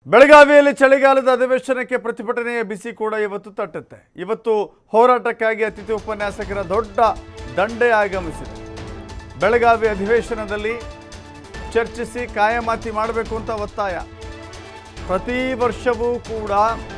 ಬೆಳಗಾವಿಯಲ್ಲಿ ಚಳಿಗಾಲದ ಅಧಿವೇಶನಕ್ಕೆ ಪ್ರತಿಭಟನೆಯ ಬಿಸಿ ಕೂಡ ಇವತ್ತು ತಟ್ಟುತ್ತೆ ಇವತ್ತು ಹೋರಾಟಕ್ಕಾಗಿ ಅತಿಥಿ ಉಪನ್ಯಾಸಕರ ದೊಡ್ಡ ದಂಡೆ ಆಗಮಿಸಿದೆ ಬೆಳಗಾವಿ ಅಧಿವೇಶನದಲ್ಲಿ ಚರ್ಚಿಸಿ ಕಾಯಮಾತಿ ಮಾಡಬೇಕು ಅಂತ ಒತ್ತಾಯ ಪ್ರತಿ ವರ್ಷವೂ ಕೂಡ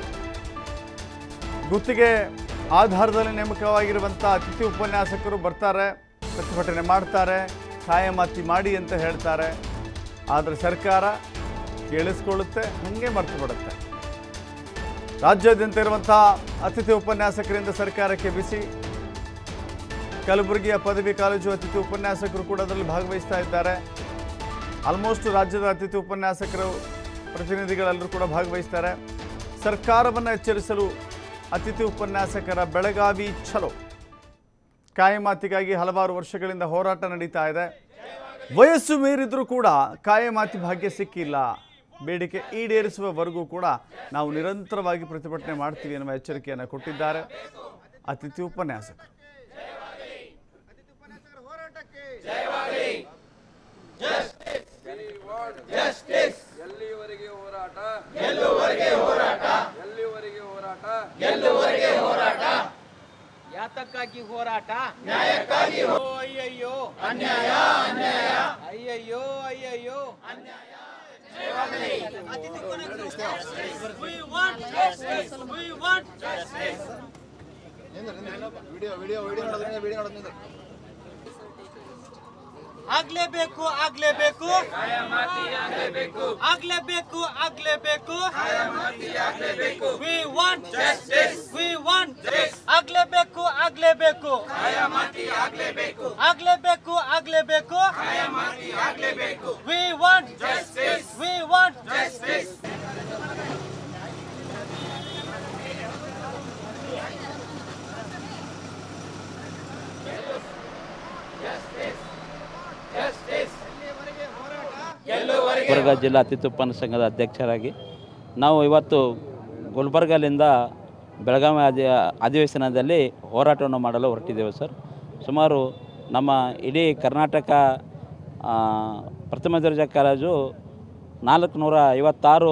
ಗುತ್ತಿಗೆ ಆಧಾರದಲ್ಲಿ ನೇಮಕವಾಗಿರುವಂಥ ಅತಿಥಿ ಉಪನ್ಯಾಸಕರು ಬರ್ತಾರೆ ಪ್ರತಿಭಟನೆ ಮಾಡ್ತಾರೆ ಕಾಯಮಾತಿ ಮಾಡಿ ಅಂತ ಹೇಳ್ತಾರೆ ಆದರೆ ಸರ್ಕಾರ ಕೇಳಿಸ್ಕೊಳ್ಳುತ್ತೆ ಹಾಗೆ ಮರ್ತು ಬಿಡುತ್ತೆ ರಾಜ್ಯಾದ್ಯಂತ ಇರುವಂಥ ಅತಿಥಿ ಉಪನ್ಯಾಸಕರಿಂದ ಸರ್ಕಾರಕ್ಕೆ ಬಿಸಿ ಕಲಬುರಗಿಯ ಪದವಿ ಕಾಲೇಜು ಅತಿಥಿ ಉಪನ್ಯಾಸಕರು ಕೂಡ ಅದರಲ್ಲಿ ಭಾಗವಹಿಸ್ತಾ ಇದ್ದಾರೆ ಆಲ್ಮೋಸ್ಟ್ ರಾಜ್ಯದ ಅತಿಥಿ ಉಪನ್ಯಾಸಕರು ಪ್ರತಿನಿಧಿಗಳೆಲ್ಲರೂ ಕೂಡ ಭಾಗವಹಿಸ್ತಾರೆ ಸರ್ಕಾರವನ್ನು ಎಚ್ಚರಿಸಲು ಅತಿಥಿ ಉಪನ್ಯಾಸಕರ ಬೆಳಗಾವಿ ಛಲೋ ಕಾಯಮಾತಿಗಾಗಿ ಹಲವಾರು ವರ್ಷಗಳಿಂದ ಹೋರಾಟ ನಡೀತಾ ಇದೆ ವಯಸ್ಸು ಮೀರಿದ್ರೂ ಕೂಡ ಕಾಯಮಾತಿ ಭಾಗ್ಯ ಸಿಕ್ಕಿಲ್ಲ ಬೇಡಿಕೆ ಈಡೇರಿಸುವವರೆಗೂ ಕೂಡ ನಾವು ನಿರಂತರವಾಗಿ ಪ್ರತಿಭಟನೆ ಮಾಡ್ತೀವಿ ಎನ್ನುವ ಎಚ್ಚರಿಕೆಯನ್ನು ಕೊಟ್ಟಿದ್ದಾರೆ ಅತಿಥಿ ಉಪನ್ಯಾಸಕರು ಎಲ್ಲಿವರೆಗೆ ಹೋರಾಟ ಎಲ್ಲಿವರೆಗೆ ಹೋರಾಟ ಎಲ್ಲಿವರೆಗೆ ಹೋರಾಟ ಯಾತಕ್ಕಾಗಿ ಹೋರಾಟ ನ್ಯಾಯಕ್ಕಾಗಿ ಅಯ್ಯಯ್ಯೋ ಅನ್ಯಾಯ ಅನ್ಯಾಯ ಅಯ್ಯಯ್ಯೋ ಅಯ್ಯಯ್ಯೋ ಆಗ್ಲೇಬೇಕು ಆಗ್ಲೇಬೇಕು ಆಗ್ಲೇಬೇಕು ಆಗ್ಲೇಬೇಕು ವಿ ವಾಂಟ್ ವಿ ವಾಂಟ್ ಆಗ್ಲೇಬೇಕು ಆಗ್ಲೇಬೇಕು ಆಗ್ಲೇಬೇಕು ಆಗ್ಲೇಬೇಕು we want we want Gulbarga ಜಿಲ್ಲಾ ಅತಿಥಿ ಉಪನ್ಯಾಸ ಸಂಘದ ಅಧ್ಯಕ್ಷರಾಗಿ ನಾವು ಇವತ್ತು ಗುಲ್ಬರ್ಗಲಿಂದ ಬೆಳಗಾವಿ ಅಧಿ ಅಧಿವೇಶನದಲ್ಲಿ ಹೋರಾಟವನ್ನು ಮಾಡಲು ಹೊರಟಿದ್ದೇವೆ ಸರ್ ಸುಮಾರು ನಮ್ಮ ಇಡೀ ಕರ್ನಾಟಕ ಆ, ಪ್ರಥಮ ದರ್ಜೆ ಕಾಲೇಜು ನಾಲ್ಕುನೂರ ಐವತ್ತಾರು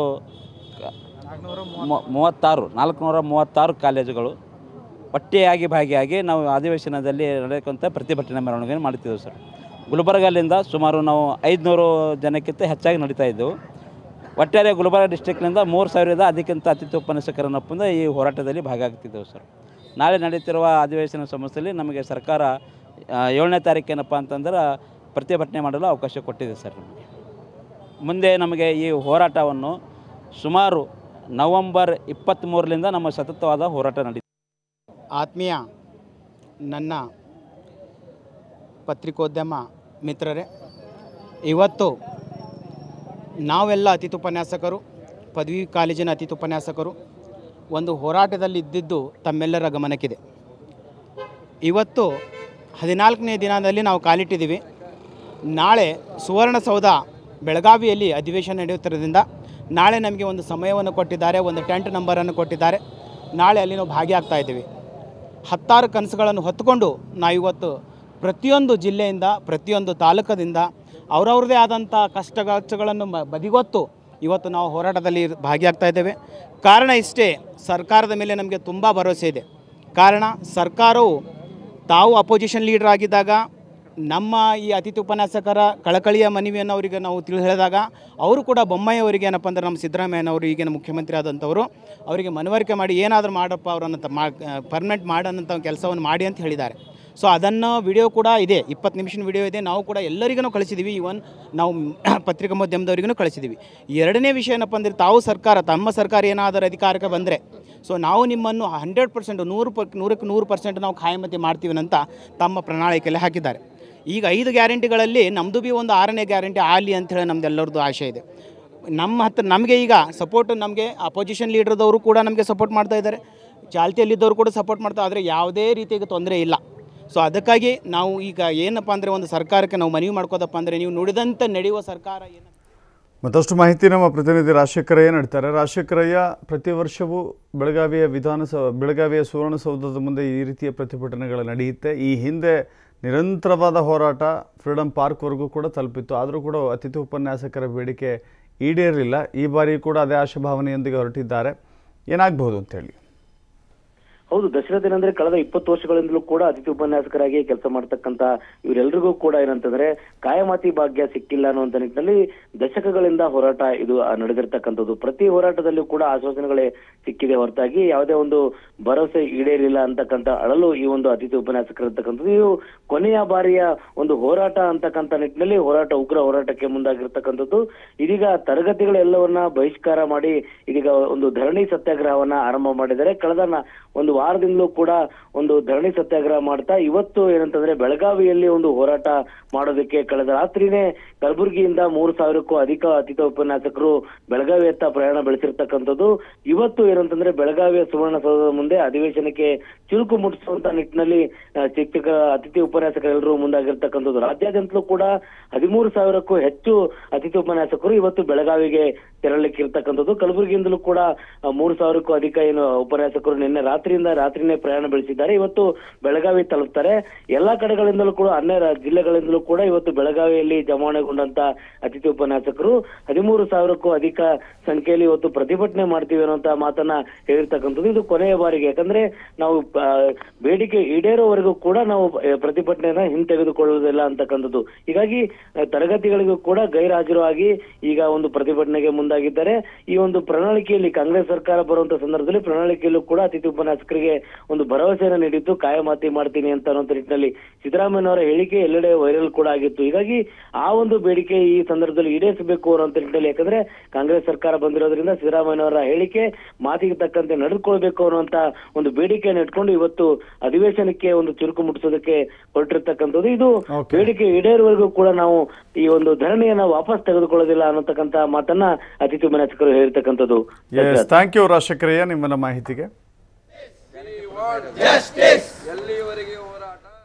ಮು- ಮೂವತ್ತಾರು ನಾಲ್ಕುನೂರ ಮೂವತ್ತಾರು ಕಾಲೇಜುಗಳು ಒಟ್ಟೆಯಾಗಿ ಭಾಗಿಯಾಗಿ ನಾವು ಅಧಿವೇಶನದಲ್ಲಿ ನಡೆಯಕ್ಕಂಥ ಪ್ರತಿಭಟನೆ ಮೆರವಣಿಗೆ ಮಾಡ್ತಿದ್ದೆವು ಸರ್ ಗುಲ್ಬರ್ಗಲ್ಲಿಂದ ಸುಮಾರು ನಾವು ಐದುನೂರು ಜನಕ್ಕಿಂತ ಹೆಚ್ಚಾಗಿ ನಡೀತಾ ಇದ್ದೆವು ಒಟ್ಟಾರೆ ಗುಲ್ಬರ್ಗ ಡಿಸ್ಟಿಕ್ನಿಂದ ಮೂರು ಸಾವಿರದ ಅದಕ್ಕಿಂತ ಅತಿಥಿ ಉಪನ್ಯಾಸಕರನ್ನು ಒಪ್ಪಂದ ಈ ಹೋರಾಟದಲ್ಲಿ ಭಾಗಿಯಾಗ್ತಿದ್ದೆವು ಸರ್ ನಾಳೆ ನಡೀತಿರುವ ಅಧಿವೇಶನ ಸಂಸ್ಥೆಯಲ್ಲಿ ನಮಗೆ ಸರ್ಕಾರ ಆ, ಏಳನೇ ತಾರೀಕೇನಪ್ಪ ಅಂತಂದ್ರೆ ಪ್ರತಿಭಟನೆ ಮಾಡಲು ಅವಕಾಶ ಕೊಟ್ಟಿದೆ ಸರ್ ನಮಗೆ ಮುಂದೆ ನಮಗೆ ಈ ಹೋರಾಟವನ್ನು ಸುಮಾರು ನವಂಬರ್ ಇಪ್ಪತ್ತ್ಮೂರರಿಂದ ನಮ್ಮ ಸತತವಾದ ಹೋರಾಟ ನಡೀತಿದೆ ಆತ್ಮೀಯ ನನ್ನ ಪತ್ರಿಕೋದ್ಯಮ ಮಿತ್ರರೇ ಇವತ್ತು ನಾವೆಲ್ಲ ಅತಿಥಿ ಉಪನ್ಯಾಸಕರು ಪದವಿ ಕಾಲೇಜಿನ ಅತಿಥಿ ಉಪನ್ಯಾಸಕರು ಒಂದು ಹೋರಾಟದಲ್ಲಿ ಇದ್ದಿದ್ದು ತಮ್ಮೆಲ್ಲರ ಗಮನಕ್ಕಿದೆ ಇವತ್ತು ಹದಿನಾಲ್ಕನೇ ದಿನದಲ್ಲಿ ನಾವು ಕಾಲಿಟ್ಟಿದ್ದೀವಿ ನಾಳೆ ಸುವರ್ಣಸೌಧ ಬೆಳಗಾವಿಯಲ್ಲಿ ಅಧಿವೇಶನ ನಡೆಯುತ್ತಿರೋದ್ರಿಂದ ನಾಳೆ ನಮಗೆ ಒಂದು ಸಮಯವನ್ನು ಕೊಟ್ಟಿದ್ದಾರೆ ಒಂದು ಟೆಂಟ್ ನಂಬರನ್ನು ಕೊಟ್ಟಿದ್ದಾರೆ ನಾಳೆ ಅಲ್ಲಿ ನಾವು ಭಾಗಿಯಾಗ್ತಾ ಇದ್ದೀವಿ ಹತ್ತಾರು ಕನಸುಗಳನ್ನು ಹೊತ್ತುಕೊಂಡು ನಾವಿವತ್ತು ಪ್ರತಿಯೊಂದು ಜಿಲ್ಲೆಯಿಂದ ಪ್ರತಿಯೊಂದು ತಾಲೂಕದಿಂದ ಅವರವ್ರದ್ದೇ ಆದಂಥ ಕಷ್ಟಗಳನ್ನು ಮ- ಬದಿಗೊತ್ತು ಇವತ್ತು ನಾವು ಹೋರಾಟದಲ್ಲಿ ಭಾಗಿಯಾಗ್ತಾ ಇದ್ದೇವೆ ಕಾರಣ ಇಷ್ಟೇ ಸರ್ಕಾರದ ಮೇಲೆ ನಮಗೆ ತುಂಬ ಭರವಸೆ ಇದೆ ಕಾರಣ ಸರ್ಕಾರವು ತಾವು ಅಪೋಸಿಷನ್ ಲೀಡರ್ ಆಗಿದ್ದಾಗ ನಮ್ಮ ಈ ಅತಿಥಿ ಉಪನ್ಯಾಸಕರ ಕಳಕಳಿಯ ಮನವಿಯನ್ನು ಅವರಿಗೆ ನಾವು ತಿಳಿ ಹೇಳಿದಾಗ ಅವರು ಕೂಡ ಬೊಮ್ಮಾಯಿ ಅವರಿಗೆ ಏನಪ್ಪ ಅಂದ್ರೆ ನಮ್ಮ ಸಿದ್ದರಾಮಯ್ಯನವರು ಈಗಿನ ಮುಖ್ಯಮಂತ್ರಿ ಆದಂಥವರು ಅವರಿಗೆ ಮನವರಿಕೆ ಮಾಡಿ ಏನಾದರೂ ಮಾಡಪ್ಪ ಅವರನ್ನು ತ- ಮಾ ಪರ್ಮನೆಂಟ್ ಮಾಡೋಂಥ ಕೆಲಸವನ್ನು ಮಾಡಿ ಅಂತ ಹೇಳಿದ್ದಾರೆ ಸೊ ಅದನ್ನು ವಿಡಿಯೋ ಕೂಡ ಇದೆ ಇಪ್ಪತ್ತು ನಿಮಿಷದ ವಿಡಿಯೋ ಇದೆ ನಾವು ಕೂಡ ಎಲ್ಲರಿಗೂ ಕಳಿಸಿದ್ದೀವಿ ಇವನ್ ನಾವು ಪತ್ರಿಕಾ ಮಾಧ್ಯಮದವರಿಗೂ ಕಳಿಸಿದ್ದೀವಿ ಎರಡನೇ ವಿಷಯ ಏನಪ್ಪ ಅಂದರೆ ತಾವು ಸರ್ಕಾರ ತಮ್ಮ ಸರ್ಕಾರ ಏನಾದರೂ ಅಧಿಕಾರಕ್ಕೆ ಬಂದರೆ ಸೊ ನಾವು ನಿಮ್ಮನ್ನು ಹಂಡ್ರೆಡ್ ಪರ್ಸೆಂಟ್ ನೂರು ಪ ನೂರಕ್ಕೆ ನೂರು ಪರ್ಸೆಂಟ್ ನಾವು ಖಾಯಮತಿ ಮಾಡ್ತೀವಿ ಅಂತ ತಮ್ಮ ಪ್ರಣಾಳಿಕೆಯಲ್ಲಿ ಹಾಕಿದ್ದಾರೆ ಈಗ ಐದು ಗ್ಯಾರಂಟಿಗಳಲ್ಲಿ ನಮ್ಮದು ಬಿ ಒಂದು ಆರನೇ ಗ್ಯಾರಂಟಿ ಆಗಲಿ ಅಂಥೇಳಿ ನಮ್ಮದೆಲ್ಲರದ್ದು ಆಶೆ ಇದೆ ನಮ್ಮ ಹತ್ರ ನಮಗೆ ಈಗ ಸಪೋರ್ಟ್ ನಮಗೆ ಅಪೋಸಿಷನ್ ಲೀಡರ್ದವರು ಕೂಡ ನಮಗೆ ಸಪೋರ್ಟ್ ಮಾಡ್ತಾ ಇದ್ದಾರೆ ಚಾಲ್ತಿಯಲ್ಲಿದ್ದವರು ಕೂಡ ಸಪೋರ್ಟ್ ಮಾಡ್ತಾರೆ ಆದರೆ ಯಾವುದೇ ರೀತಿಯ ತೊಂದರೆ ಇಲ್ಲ ಸೊ ಅದಕ್ಕಾಗಿ ನಾವು ಈಗ ಏನಪ್ಪ ಅಂದರೆ ಒಂದು ಸರ್ಕಾರಕ್ಕೆ ನಾವು ಮನವಿ ಮಾಡ್ಕೋದಪ್ಪ ಅಂದರೆ ನೀವು ನುಡಿದಂತೆ ನಡೆಯುವ ಸರ್ಕಾರ ಏನು ಮತ್ತಷ್ಟು ಮಾಹಿತಿ ನಮ್ಮ ಪ್ರತಿನಿಧಿ ರಾಜಶೇಖರಯ್ಯ ನೀಡ್ತಾರೆ ರಾಜಶೇಖರಯ್ಯ ಪ್ರತಿ ವರ್ಷವೂ ಬೆಳಗಾವಿಯ ವಿಧಾನಸೌ ಬೆಳಗಾವಿಯ ಸುವರ್ಣಸೌಧದ ಮುಂದೆ ಈ ರೀತಿಯ ಪ್ರತಿಭಟನೆಗಳು ನಡೆಯುತ್ತೆ ಈ ಹಿಂದೆ ನಿರಂತರವಾದ ಹೋರಾಟ ಫ್ರೀಡಂ ಪಾರ್ಕ್ವರೆಗೂ ಕೂಡ ತಲುಪಿತ್ತು ಆದರೂ ಕೂಡ ಅತಿಥಿ ಉಪನ್ಯಾಸಕರ ಬೇಡಿಕೆ ಈಡೇರಲಿಲ್ಲ ಈ ಬಾರಿ ಕೂಡ ಅದೇ ಆಶಾಭಾವನೆಯೊಂದಿಗೆ ಹೊರಟಿದ್ದಾರೆ ಏನಾಗಬಹುದು ಅಂತೇಳಿ ಹೌದು ದಶರಥ್ ಏನಂದ್ರೆ ಕಳೆದ ಇಪ್ಪತ್ತು ವರ್ಷಗಳಿಂದಲೂ ಕೂಡ ಅತಿಥಿ ಉಪನ್ಯಾಸಕರಾಗಿ ಕೆಲಸ ಮಾಡ್ತಕ್ಕಂತ ಇವರೆಲ್ಲರಿಗೂ ಕೂಡ ಏನಂತಂದ್ರೆ ಕಾಯಮಾತಿ ಭಾಗ್ಯ ಸಿಕ್ಕಿಲ್ಲ ಅನ್ನುವಂತ ನಿಟ್ಟಿನಲ್ಲಿ ದಶಕಗಳಿಂದ ಹೋರಾಟ ಇದು ಆ, ನಡೆದಿರ್ತಕ್ಕಂಥದ್ದು ಪ್ರತಿ ಹೋರಾಟದಲ್ಲೂ ಕೂಡ ಆಶ್ವಾಸನೆಗಳೇ ಸಿಕ್ಕಿದೆ ಹೊರತಾಗಿ ಯಾವುದೇ ಒಂದು ಭರವಸೆ ಈಡೇರಿಲ್ಲ ಅಂತಕ್ಕಂಥ ಅಳಲು ಈ ಒಂದು ಅತಿಥಿ ಉಪನ್ಯಾಸಕರು ಇರ್ತಕ್ಕಂಥದ್ದು ಇದು ಕೊನೆಯ ಬಾರಿಯ ಒಂದು ಹೋರಾಟ ಅಂತಕ್ಕಂಥ ನಿಟ್ಟಿನಲ್ಲಿ ಹೋರಾಟ ಉಗ್ರ ಹೋರಾಟಕ್ಕೆ ಮುಂದಾಗಿರ್ತಕ್ಕಂಥದ್ದು ಇದೀಗ ತರಗತಿಗಳೆಲ್ಲವನ್ನ ಬಹಿಷ್ಕಾರ ಮಾಡಿ ಇದೀಗ ಒಂದು ಧರಣಿ ಸತ್ಯಾಗ್ರಹವನ್ನ ಆರಂಭ ಮಾಡಿದ್ದಾರೆ ಕಳೆದ ನ- ಒಂದು ವಾರದಿಂದಲೂ ಕೂಡ ಒಂದು ಧರಣಿ ಸತ್ಯಾಗ್ರಹ ಮಾಡ್ತಾ ಇವತ್ತು ಏನಂತಂದ್ರೆ ಬೆಳಗಾವಿಯಲ್ಲಿ ಒಂದು ಹೋರಾಟ ಮಾಡೋದಕ್ಕೆ ಕಳೆದ ರಾತ್ರಿನೇ ಕಲಬುರಗಿಯಿಂದ ಮೂರು ಸಾವಿರಕ್ಕೂ ಅಧಿಕ ಅತಿಥಿ ಉಪನ್ಯಾಸಕರು ಬೆಳಗಾವಿಯತ್ತ ಪ್ರಯಾಣ ಬೆಳೆಸಿರ್ತಕ್ಕಂಥದ್ದು ಇವತ್ತು ಏನಂತಂದ್ರೆ ಬೆಳಗಾವಿಯ ಸುವರ್ಣಸೌಧದ ಮುಂದೆ ಅಧಿವೇಶನಕ್ಕೆ ಚುರುಕು ಮುಟ್ಟಿಸುವಂತ ನಿಟ್ಟಿನಲ್ಲಿ ಆ, ಶಿಕ್ಷಕ ಅತಿಥಿ ಉಪನ್ಯಾಸಕರೆಲ್ಲರೂ ಮುಂದಾಗಿರ್ತಕ್ಕಂಥದ್ದು ರಾಜ್ಯಾದ್ಯಂತಲೂ ಕೂಡ ಹದಿಮೂರು ಸಾವಿರಕ್ಕೂ ಹೆಚ್ಚು ಅತಿಥಿ ಉಪನ್ಯಾಸಕರು ಇವತ್ತು ಬೆಳಗಾವಿಗೆ ತೆರಳಲಿಕ್ಕೆ ಇರ್ತಕ್ಕಂಥದ್ದು ಕಲಬುರಗಿಯಿಂದಲೂ ಕೂಡ ಆ, ಮೂರು ಸಾವಿರಕ್ಕೂ ಅಧಿಕ ಏನು ಉಪನ್ಯಾಸಕರು ನಿನ್ನೆ ರಾತ್ರಿಯಿಂದ ರಾತ್ರಿನೇ ಪ್ರಯಾಣ ಬೆಳೆಸಿದ್ದಾರೆ ಇವತ್ತು ಬೆಳಗಾವಿ ತಲುಪ್ತಾರೆ ಎಲ್ಲಾ ಕಡೆಗಳಿಂದಲೂ ಕೂಡ ಅನ್ಯ ರಾ- ಜಿಲ್ಲೆಗಳಿಂದಲೂ ಕೂಡ ಇವತ್ತು ಬೆಳಗಾವಿಯಲ್ಲಿ ಜಮಾವಣೆಗೊಂಡಂತ ಅತಿಥಿ ಉಪನ್ಯಾಸಕರು ಹದಿಮೂರು ಸಾವಿರಕ್ಕೂ ಅಧಿಕ ಸಂಖ್ಯೆಯಲ್ಲಿ ಇವತ್ತು ಪ್ರತಿಭಟನೆ ಮಾಡ್ತೀವಿ ಅನ್ನುವಂತ ಮಾತನ್ನ ಹೇಳಿರ್ತಕ್ಕಂಥದ್ದು ಇದು ಕೊನೆಯ ಬಾರಿಗೆ ಯಾಕಂದ್ರೆ ನಾವು ಆ, ಬೇಡಿಕೆ ಈಡೇರೋವರೆಗೂ ಕೂಡ ನಾವು ಆ, ಪ್ರತಿಭಟನೆಯನ್ನ ಹಿಂತೆಗೆದುಕೊಳ್ಳುವುದಿಲ್ಲ ಅಂತಕ್ಕಂಥದ್ದು ಹೀಗಾಗಿ ಆ, ತರಗತಿಗಳಿಗೂ ಕೂಡ ಗೈರಾಜರಾಗಿ ಈಗ ಒಂದು ಪ್ರತಿಭಟನೆಗೆ ಮುಂದಾಗಿದ್ದಾರೆ ಈ ಒಂದು ಪ್ರಣಾಳಿಕೆಯಲ್ಲಿ ಕಾಂಗ್ರೆಸ್ ಸರ್ಕಾರ ಬರುವಂತ ಸಂದರ್ಭದಲ್ಲಿ ಪ್ರಣಾಳಿಕೆಯಲ್ಲೂ ಕೂಡ ಅತಿಥಿ ಉಪನ್ಯಾಸಕರಿಗೆ ಒಂದು ಭರವಸೆಯನ್ನು ನೀಡಿದ್ದು ಕಾಯಮಾತಿ ಮಾಡ್ತೀನಿ ಅಂತ ಅನ್ನೋ ನಿಟ್ಟಿನಲ್ಲಿ ಸಿದ್ದರಾಮಯ್ಯನವರ ಹೇಳಿಕೆ ಎಲ್ಲೆಡೆ ವೈರಲ್ ಕೂಡ ಆಗಿತ್ತು ಹೀಗಾಗಿ ಆ ಒಂದು ಬೇಡಿಕೆ ಈ ಸಂದರ್ಭದಲ್ಲಿ ಈಡೇರಿಸಬೇಕು ಅನ್ನೋ ನಿಟ್ಟಿನಲ್ಲಿ ಯಾಕಂದ್ರೆ ಕಾಂಗ್ರೆಸ್ ಸರ್ಕಾರ ಬಂದಿರೋದ್ರಿಂದ ಸಿದ್ದರಾಮಯ್ಯನವರ ಹೇಳಿಕೆ ಮಾತಿಗೆ ತಕ್ಕಂತೆ ನಡೆದುಕೊಳ್ಬೇಕು ಅನ್ನುವಂತ ಒಂದು ಬೇಡಿಕೆಯನ್ನು ಇಟ್ಕೊಂಡು ಇವತ್ತು ಅಧಿವೇಶನಕ್ಕೆ ಒಂದು ಚುರುಕು ಮುಟ್ಟಿಸೋದಕ್ಕೆ ಹೊರಟಿರ್ತಕ್ಕಂಥದ್ದು ಇದು Okay. ಬೇಡಿಕೆ ಈಡೇರುವವರೆಗೂ ಕೂಡ ನಾವು ಈ ಒಂದು ಧರಣಿಯನ್ನ ವಾಪಸ್ ತೆಗೆದುಕೊಳ್ಳೋದಿಲ್ಲ ಅನ್ನತಕ್ಕಂತ ಮಾತನ್ನ ಅತಿಥಿ ಉಪನ್ಯಾಸಕರು ಹೇಳಿರ್ತಕ್ಕಂಥದ್ದು ಎಸ್ ಥ್ಯಾಂಕ್ ಯು ರಾಜಶೇಖರಯ್ಯ ನಿಮ್ಮನ್ನ ಮಾಹಿತಿಗೆ ಜಸ್ಟಿಸ್ ಎಲ್ಲಿವರೆಗೆ ಹೋರಾಟ